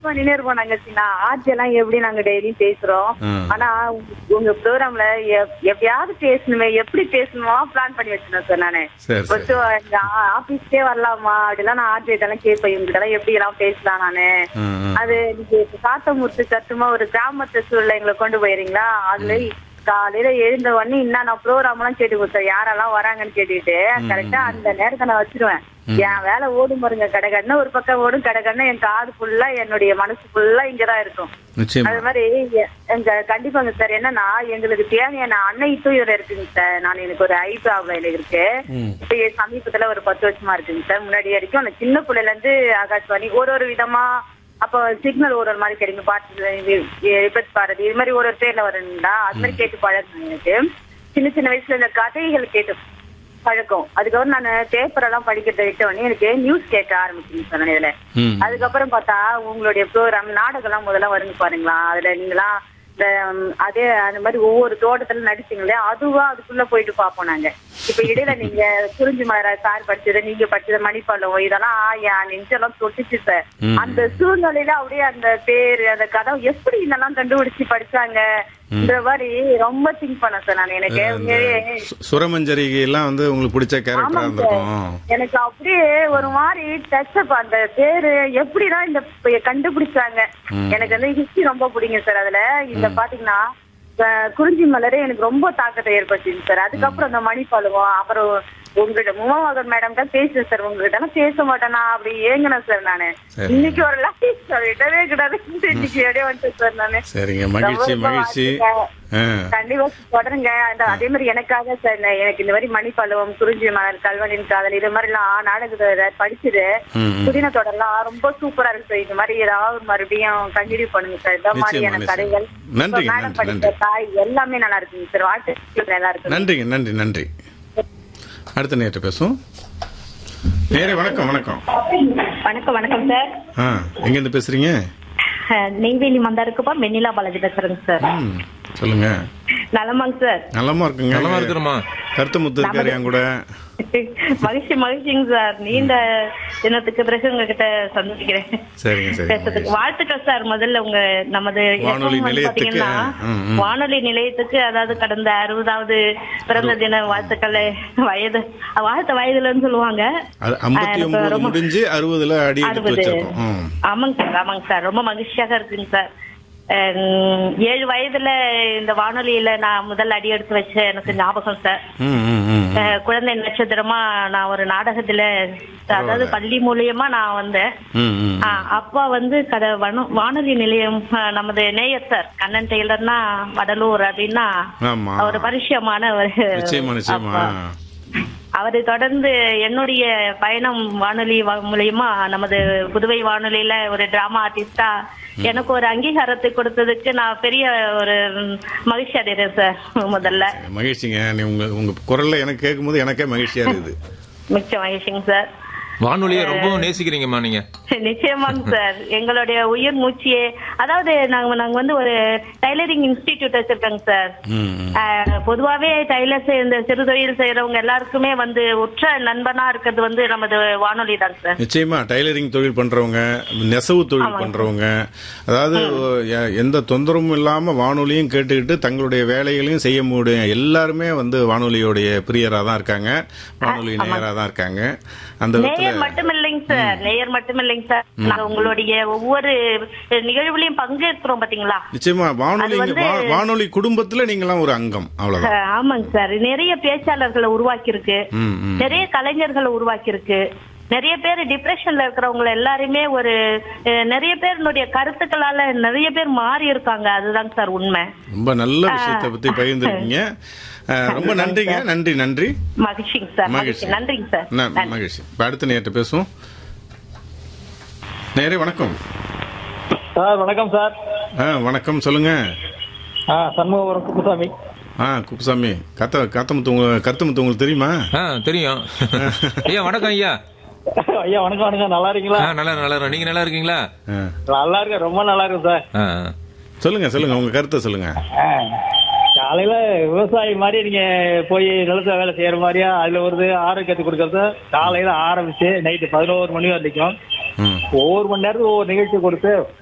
பண்ணினே இருப்போம் நாங்க சின்ன ஆர்ஜி எல்லாம் எப்படி நாங்க டெய்லியும் பேசுறோம் ம். ஆனா உங்க- உங்க ப்ரோக்ராம்ல எப்படியாவது பேசணுமே எப்படி பேசணுமா பிளான் பண்ணி வச்சிருந்தேன் சார் நானு சரி, ஃபர்ஸ்ட் ஆபீஸ்க்கே வரலாமா அப்படிலாம் நான் ஆர்ஜி இதெல்லாம் கேட்பேன் இவங்க எல்லாம் எப்படி எல்லாம் பேசலாம் நானு ம், ம். அது நீங்க காத்தமுத்து சத்துமா ஒரு கிராமத்து சூழல எங்களை கொண்டு போயிருங்களா அதுல காலையில எழுந்த உடனே இன்னும் நான் ப்ரோக்ராம் எல்லாம் கேட்டு கொடுத்தேன் யாரெல்லாம் வராங்கன்னு கேட்டுட்டு கரெக்டா அந்த நேரத்தை நான் வச்சிருவேன் என் வேலை ஓடும் பாருங்க கடகடன்னு ஒரு பக்கம் ஓடும் கடகடன்னு என் காது ஃபுல்லா என்னுடைய மனசு ஃபுல்லா இங்கதான் இருக்கும் நிச்சயமா அது மாதிரி எ- எங்க கண்டிப்பாங்க சார் என்னன்னா எங்களுக்கு தேவையான அன்னை தூயர் இருக்குங்க சார் நான் எனக்கு ஒரு ஐ ப்ராப்ளம் எனக்கு இருக்கு ம். இப்ப என் சமீபத்துல ஒரு பத்து வருஷமா இருக்குங்க சார் முன்னாடி வரைக்கும் அந்த சின்ன பிள்ளைல இருந்து ஆகாஷ்வாணி ஒரு ஒரு விதமா அப்ப சிக்னல் ஒரு ஒரு மாதிரி கிடைக்கும் பாட்டு விபத் பாரதி இது மாதிரி ஒரு ஒரு பேர்ல வருங்களா அது மாதிரி கேட்டு பழக்கம் எனக்கு சின்ன சின்ன வயசுல இந்த கதைகள் கேட்டு பழக்கம் அதுக்கப்புறம் நான் பேப்பர் எல்லாம் படிக்கிறத விட்ட உடனே எனக்கு நியூஸ் கேட்க ஆரம்பிச்சுங்க சார் நான் இதுல ம். அதுக்கப்புறம் பார்த்தா உங்களுடைய ப்ரோக்ராம் நாடகம் எல்லாம் முதல்ல வருங்க பாருங்களா அதுல நீங்களாம் இந்த ம், அதே அந்த மாதிரி ஒவ்வொரு தோட்டத்துல நடிச்சீங்களே அதுவா அதுக்குள்ள போயிட்டு பார்ப்போம் நாங்க இப்ப இடையில நீங்க குறிஞ்சி மலர சார் படிச்சது நீங்க படிச்சது மணிப்பள்ளம் இதெல்லாம் என் நெஞ்செல்லாம் தொட்டுச்சு சார் ம். அந்த சூழ்நிலையில அப்படியே அந்த பேரு அந்த கதை எப்படி இதெல்லாம் கண்டுபிடிச்சு படிச்சாங்க இந்த மாதிரி ரொம்ப திங்க் பண்ணேன் சார் நான் எனக்கு உண்மையாவே சு- சுரமஞ்சரி எல்லாம் வந்து உங்களுக்கு பிடிச்ச கேரக்டரா ஆமாங்க சார். இருந்திருக்கும் எனக்கு அப்படியே ஒரு மாதிரி டச்சப் அந்த பேரு எப்படிதான் இந்த ப- கண்டுபிடிச்சாங்க ம். எனக்கு வந்து ஹிஸ்டரி ரொம்ப பிடிக்கும் சார் அதுல இந்த பாத்தீங்கன்னா அஹ், குறிஞ்சி மலரே எனக்கு ரொம்ப தாக்கத்தை ஏற்படுத்திங்க சார் அதுக்கப்புறம் அந்த மணிப்பாலுவோம் அப்புறம் உங்ககிட்ட உமாமகன் மேடம் தான் பேசுறேன் சார் உங்ககிட்ட எல்லாம் பேச மாட்டேனா அப்படி ஏங்கினேன் சார் நானு சரி. இன்னைக்கு ஒரு லைஃப் விடவே கூடாது இன்னைக்கு அப்படியே வந்துட்டேன் சார் நானு சரிங்க மகிழ்ச்சி ரொம்ப மகிழ்ச்சி வாழ்த்துக்கள். ஆ. கண்டிப்பா தொடருங்க அந்த அதே மாதிரி எனக்காக சார் இந்த- எனக்கு இந்த மாதிரி மணிப்பழுவம் குறிஞ்சி மலர் கல்வனின் காதல் இது மாதிரி எல்லாம் நாடகத்தை படிச்சுது ம், ம். புதின தொடர்லாம் ரொம்ப சூப்பரா இருக்கு சார் இந்த மாதிரி ஏதாவது மறுபடியும் கண்டினியூ பண்ணுங்க சார் இந்த நிச்சயமா, மாதிரியான நிச்சயமா. கதைகள் நன்றிங்க, இப்ப மேடம் நன்றி, படித்த நன்றி. தாய் எல்லாமே நல்லா இருக்குங்க சார் வாழ்த்து நல்லா இருக்கு நன்றிங்க நன்றி நன்றி அடுத்த நேற்று பேசுவோம் நேரே வணக்கம் வணக்கம் வணக்கம் வணக்கம் சார் ஆ எங்கேருந்து பேசுறீங்க அஹ், நெய்வேலி மந்தாருக்குப்பா வெண்ணிலா பாலாஜி பேசுறேங்க சார் ம் சொல்லுங்க நலமாங்க சார் நலமா இருக்குங்க நலமா இருக்கிறோமா கருத்து முத்து இருக்காரு என் கூட மகிழ்ச்சி மகிழ்ச்சிங்க சார் நீண்ட தினத்துக்கு பிறகு உங்ககிட்ட சந்திக்கிறேன் சரிங்க சரிங்க பேசுறதுக்கு வாழ்த்துக்கள் சார் முதல்ல உங்க நமது வானொலி FM வந்து நிலையத்துக்கு, பாத்தீங்கன்னா, ம், ம். வானொலி நிலையத்துக்கு அதாவது கடந்த அறுபதாவது பிறந்த தின வாழ்த்துக்களை வயது வாழ்த்த வயதுலன்னு சொல்லுவாங்க அது ஐம்பத்தி எனக்கு ஒன்பது ரொம்ப- முடிஞ்சு அறுபதுல அடி எடுத்து அறுபது வச்சிருக்கோம் ம். ஆமாங்க சார் ஆமாங்க சார் ரொம்ப மகிழ்ச்சியாக இருக்குங்க சார் அஹ், ஏழு வயதுல இந்த வானொலியில நான் முதல் அடி எடுத்து வச்ச எனக்கு ஞாபகம் சார் ம், ம், ம். அஹ், குழந்தை நட்சத்திரமா நான் ஒரு நாடகத்துல அதாவது பள்ளி மூலியமா நான் வந்தேன் ம், ம். ஆஹ், அப்பா வந்து கத வனு- வானொலி நிலையம் ஆஹ், நமது நேயர் சார் கண்ணன் டெய்லர்னா வடலூர் அப்படின்னா ஆமா ஒரு பரிச்சயமான ஒரு நிச்சயமா நிச்சயமா அப்பா. அவரை தொடர்ந்து என்னுடைய பயணம் வானொலி வா- மூலியமா நமது புதுவை வானொலியில ஒரு டிராமா ஆர்டிஸ்டா எனக்கு ஒரு அங்கீகாரத்தை கொடுத்ததுக்கு நான் பெரிய ஒரு ம், மகிழ்ச்சி அடைகிறேன் சார் முதல்ல மகிழ்ச்சிங்க நீ உங்க உங்க குரல்ல எனக்கு கேட்கும்போது எனக்கே மகிழ்ச்சியா இருக்குது மிக்க மகிழ்ச்சிங்க சார் வானொலியை ரொம்பவும் நேசிக்கிறீங்கம்மா நீங்க நிச்சயமாங்க சார் எங்களுடைய உயிர் மூச்சியே அதாவது நாங்க நாங்க வந்து ஒரு டைலரிங் இன்ஸ்டிடியூட் வச்சிருக்கோங்க சார் ம், ம். ஆஹ், பொதுவாவே டைலர்ஸ் இந்த சிறு தொழில் செய்யறவங்க எல்லாருக்குமே வந்து உற்ற நண்பனா இருக்கிறது வந்து நமது வானொலி தாங்க சார் நிச்சயமா டைலரிங் தொழில் பண்றவங்க நெசவு தொழில் பண்றவங்க அதாவது எ- எந்த தொந்தரவும் இல்லாம வானொலியும் கேட்டுக்கிட்டு தங்களுடைய வேலைகளையும் செய்ய முடியும் எல்லாருமே வந்து வானொலியோடைய பிரியரா தான் இருக்காங்க வானொலி நேயரா தான் இருக்காங்க அந்த விதத்துல நேயர் மட்டும் இல்லைங்க சார் நேயர் மட்டும் இல்லைங்க சார் நாங்க உங்களுடைய ஒவ்வொரு நிகழ்வுலையும் பங்கேற்கிறோம் பாத்தீங்களா நிச்சயமா வானொலி அது வந்து- வா- வானொலி குடும்பத்துல நீங்களாம் ஒரு அங்கம் அவ்வளவுதான் ஆஹ், ஆமாங்க சார் நிறைய பேச்சாளர்களை உருவாக்கி இருக்கு ம், ம். நிறைய கலைஞர்களை உருவாக்கி இருக்கு நிறைய பேர் டிப்ரெஷன்ல இருக்கிறவங்க எல்லாருமே ஒரு அஹ், நிறைய பேருடைய கருத்துக்களால நிறைய பேர் மாறி இருக்காங்க அதுதாங்க சார் உண்மை ரொம்ப நல்ல விஷயத்தை பத்தி பகிர்ந்துருக்கீங்க அஹ், ரொம்ப நன்றிங்க நன்றி நன்றி மகிழ்ச்சிங்க சார் மகிழ்ச்சி மகிழ்ச்சி நன்றிங்க சார் ந- நன்றி. மகிழ்ச்சி இப்ப அடுத்த நேரத்தை பேசுவோம் நேரே வணக்கம் சார் வணக்கம் சார் ஆ வணக்கம் சொல்லுங்க ஆ சண்முகபுரம் குப்புசாமி ஆ குப்புசாமி கத்த காத்தமுத்து உங்க கருத்தமுத்து உங்களுக்கு தெரியுமா ஆ தெரியும் ஐயா வணக்கம் ஐயா ஐயா வணக்கம் வணக்கம் நல்லா இருக்கீங்களா ஆ நல்லா நல்லா இருக்கேன். நீங்க நல்லா இருக்கீங்களா ஆ. நல்லா இருக்கேன் ரொம்ப நல்லா இருக்கும் சார் ஆ சொல்லுங்க சொல்லுங்க உங்க கருத்தை சொல்லுங்க ஆ. காலையில விவசாயி மாதிரி நீங்க போய் நிலத்த வேலை செய்யற மாதிரியா அதுல ஒரு ஆரோக்கியத்தை கொடுக்கறது காலையில ஆரம்பிச்சு நைட்டு பதினோரு மணி வரைக்கும் ம் ஒவ்வொரு மணி நேரத்துக்கு ஒவ்வொரு நிகழ்ச்சி கொடுத்து